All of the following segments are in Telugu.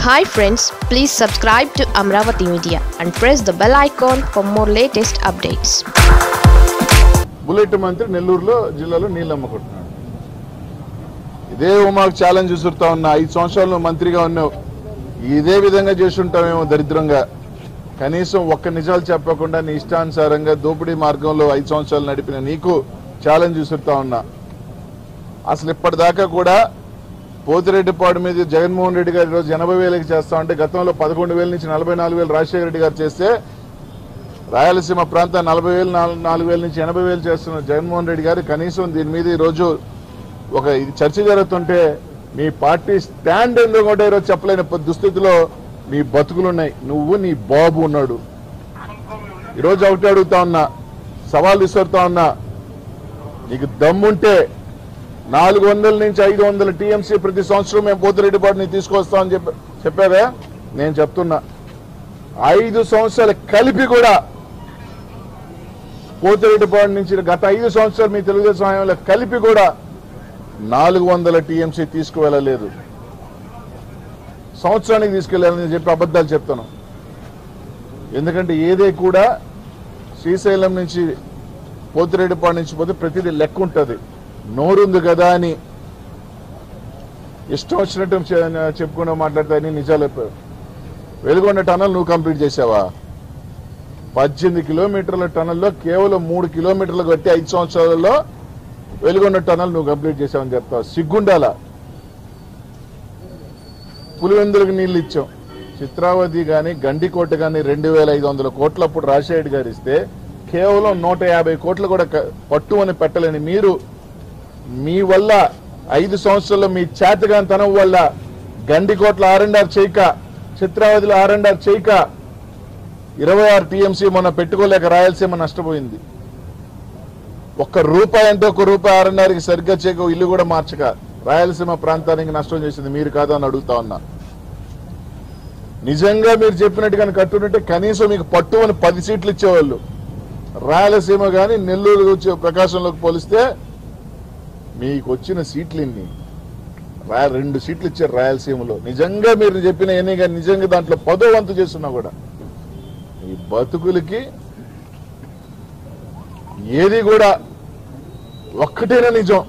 hi friends please subscribe to Amaravati media and press the bell icon for more latest updates bullet మంత్రి నెల్లూరులో జిల్లాలో నీళ్ళు అమ్ముకుంటున్నాడు ఇదే మాకు ఛాలెంజ్ విసురుతా ఉన్నా ఐదు సంవత్సరాలు నువ్వు మంత్రిగా ఉన్నావు ఇదే విధంగా చేసుంటామేమో దరిద్రంగా కనీసం ఒక్క నిజాలు చెప్పకుండా నీ ఇష్టానుసారంగా దోపిడీ మార్గంలో ఐదు సంవత్సరాలు నడిపిన నీకు ఛాలెంజ్ విసురుతా ఉన్నా అసలు ఇప్పటిదాకా కూడా పోతిరెడ్డిపాడు మీద జగన్మోహన్ రెడ్డి గారు ఈరోజు ఎనభై వేలకి చేస్తా ఉంటే గతంలో పదకొండు వేల నుంచి నలభై నాలుగు వేలు రాజశేఖర రెడ్డి గారు చేస్తే రాయలసీమ ప్రాంతం నలభై వేలు నాలుగు నాలుగు వేల నుంచి ఎనభై వేలు చేస్తున్న జగన్మోహన్ రెడ్డి గారు కనీసం దీని మీద ఈరోజు ఒక ఇది చర్చ జరుగుతుంటే మీ పార్టీ స్టాండ్ ఎందుకు కూడా ఈరోజు చెప్పలేని ప- దుస్థితిలో మీ బతుకులున్నాయి నువ్వు నీ బాబు ఉన్నాడు ఈరోజు ఒకటి అడుగుతా ఉన్నా సవాల్ విసురుతా ఉన్నా నీకు దమ్ముంటే నాలుగు వందల నుంచి ఐదు వందల టీఎంసీ ప్రతి సంవత్సరం మేము పోతిరెడ్డిపాటిని తీసుకొస్తామని చెప్పి చెప్పారా నేను చెప్తున్నా ఐదు సంవత్సరాలు కలిపి కూడా పోతిరెడ్డిపాడు నుంచి గత ఐదు సంవత్సరాలు మీ తెలుగుదేశం హయాంలో కలిపి కూడా నాలుగు వందల టీఎంసీ తీసుకువెళ్ళలేదు సంవత్సరానికి తీసుకెళ్లాలని చెప్పి అబద్ధాలు చెప్తాను ఎందుకంటే ఏదే కూడా శ్రీశైలం నుంచి పోతిరెడ్డిపాడు నుంచి పోతే ప్రతిదీ లెక్క ఉంటుంది నోరుంది కదా అని ఇష్టం వచ్చినట్టు చె- చెప్పుకుంటూ మాట్లాడితే అన్ని నిజాలు చెప్పారు వెలుగొండ టనల్ నువ్వు కంప్లీట్ చేసావా పద్దెనిమిది కిలోమీటర్ల టనల్లో కేవలం మూడు కిలోమీటర్లు కట్టి ఐదు సంవత్సరాలలో వెలుగొండ టనల్ నువ్వు కంప్లీట్ చేసావని చెప్తావు సిగ్గుండాల పులివెందులకు నీళ్లు ఇచ్చాం చిత్రావతి కానీ గండికోట కానీ రెండు వేల ఐదు వందల కోట్లు అప్పుడు రాజశేఖర్ గారు ఇస్తే కేవలం నూట యాభై కోట్లు కూడా క- పట్టు అని పెట్టలేని మీరు మీ వల్ల ఐదు సంవత్సరాల్లో మీ చేతగాంతనం వల్ల గండికోట్ల ఆర్ అండ్ ఆర్ చేయక చిత్రావతిలో ఆర్ అండ్ ఆర్ చేయక ఇరవై ఆరు టీఎంసీ మొన్న పెట్టుకోలేక రాయలసీమ నష్టపోయింది ఒక్క రూపాయి అంటే ఒక రూపాయి ఆర్ అండ్ ఆర్కి సరిగ్గా చేయక ఇల్లు కూడా మార్చక రాయలసీమ ప్రాంతానికి నష్టం చేసింది మీరు కాదా అని అడుగుతా ఉన్నా నిజంగా మీరు చెప్పినట్టుగా కట్టుకుంటే కనీసం మీకు పట్టు అని పది సీట్లు ఇచ్చేవాళ్ళు రాయలసీమ కానీ నెల్లూరు వచ్చే ప్రకాశంలోకి పోలిస్తే మీకు వచ్చిన సీట్లు ఎన్ని రా రెండు సీట్లు ఇచ్చారు రాయలసీమలో నిజంగా మీరు చెప్పిన ఎన్ని కానీ నిజంగా దాంట్లో పదో వంతు చేస్తున్నా కూడా ఈ బతుకులకి ఏది కూడా ఒక్కటేనా నిజం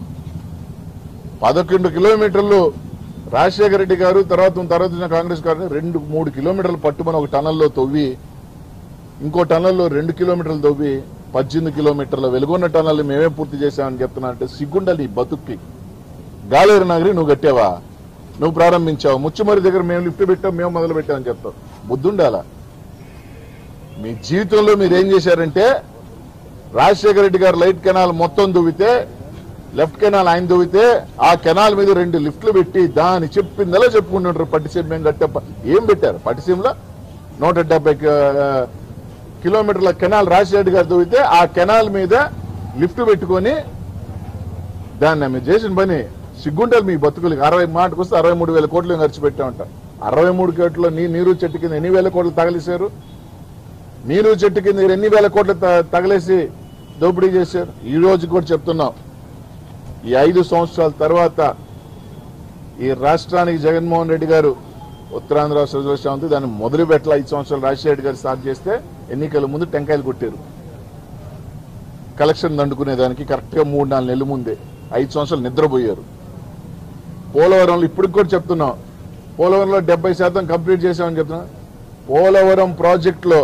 పదకొండు కిలోమీటర్లు రాజశేఖర రెడ్డి గారు తర్వాత తర్వాత వచ్చిన కాంగ్రెస్ గారు రెండు మూడు కిలోమీటర్లు పట్టుమని ఒక టనల్లో తవ్వి ఇంకో టనల్లో రెండు కిలోమీటర్లు తవ్వి పద్దెనిమిది కిలోమీటర్ల వెలుగొన్న టనల్ మేమే పూర్తి చేశామని చెప్తున్నా అంటే సిగ్గుండాలి ఈ బతుక్కి గాలేరు నగరి నువ్వు కట్టావా నువ్వు ప్రారంభించావు ముచ్చుమరి దగ్గర మేము లిఫ్ట్ పెట్టాం మేము మొదలు పెట్టామని చెప్తావు బుద్ధుండాలా మీ జీవితంలో మీరు ఏం చేశారంటే రాజశేఖర రెడ్డి గారు లైట్ కెనాల్ మొత్తం దువ్వితే లెఫ్ట్ కెనాల్ ఆయన దువ్వితే ఆ కెనాల్ మీద రెండు లిఫ్ట్లు పెట్టి దాన్ని చెప్పిందలా చెప్పుకుంటుంటారు పట్టిసీమ మేము కట్టే ప- ఏం పెట్టారు పట్టిసీమలో నూట డెబ్బై కి- కిలోమీటర్ల కెనాల్ రాజశేఖర రెడ్డి గారు దువ్వితే ఆ కెనాల్ మీద లిఫ్ట్ పెట్టుకొని దాన్ని మీరు చేసిన పని సిగ్గుంటారు మీ బతుకులకి అరవై మాటకు వస్తే అరవై మూడు వేల కోట్లు ఖర్చు పెట్టామంట అరవై మూడు కోట్లు నీ నీరు చెట్టు కింద ఎన్ని వేల కోట్లు తగిలేశారు నీరు చెట్టు కింద ఎన్ని వేల కోట్లు త- తగిలేసి దోపిడీ చేశారు ఈ రోజు కూడా చెప్తున్నాం ఈ ఐదు సంవత్సరాల తర్వాత ఈ రాష్ట్రానికి జగన్మోహన్ రెడ్డి గారు ఉత్తరాంధ్ర రిజర్వేషన్ ఉంది దాన్ని మొదలు పెట్టాల ఐదు సంవత్సరాలు రాజశేఖర రెడ్డి గారు స్టార్ట్ చేస్తే ఎన్నికల ముందు టెంకాయలు కొట్టారు కలెక్షన్ దండుకునేదానికి కరెక్ట్ గా మూడు నాలుగు నెలల ముందే ఐదు సంవత్సరాలు నిద్రపోయారు పోలవరంలో ఇప్పటికి కూడా చెప్తున్నాం పోలవరంలో డెబ్బై శాతం కంప్లీట్ చేశామని చెప్తున్నా పోలవరం ప్రాజెక్టులో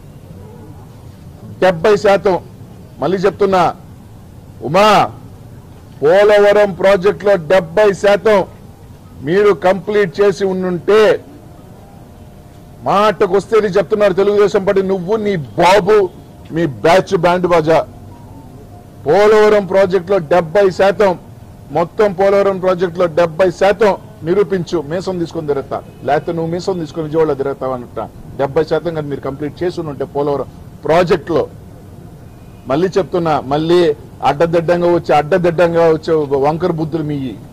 డెబ్బై శాతం మళ్ళీ చెప్తున్నా ఉమా పోలవరం ప్రాజెక్టులో డెబ్బై శాతం మీరు కంప్లీట్ చేసి ఉండుంటే మాటకు వస్తేది చెప్తున్నారు తెలుగుదేశం పార్టీ నువ్వు నీ బాబు మీ బ్యాచ్ బ్యాండ్ బాజా పోలవరం ప్రాజెక్టులో డెబ్బై శాతం మొత్తం పోలవరం ప్రాజెక్టులో డెబ్బై శాతం నిరూపించు మీసం తీసుకొని తిరుగుతా లేకపోతే నువ్వు మీసం తీసుకొని విజయవాడలో తిరుగుతావు అన్నట్ట డెబ్బై శాతం కానీ మీరు కంప్లీట్ చేసి ఉంటే పోలవరం ప్రాజెక్టులో మళ్ళీ చెప్తున్నా మళ్ళీ అడ్డదిడ్డంగా వచ్చి అడ్డదిడ్డంగా వచ్చే వంకర బుద్ధులు మీ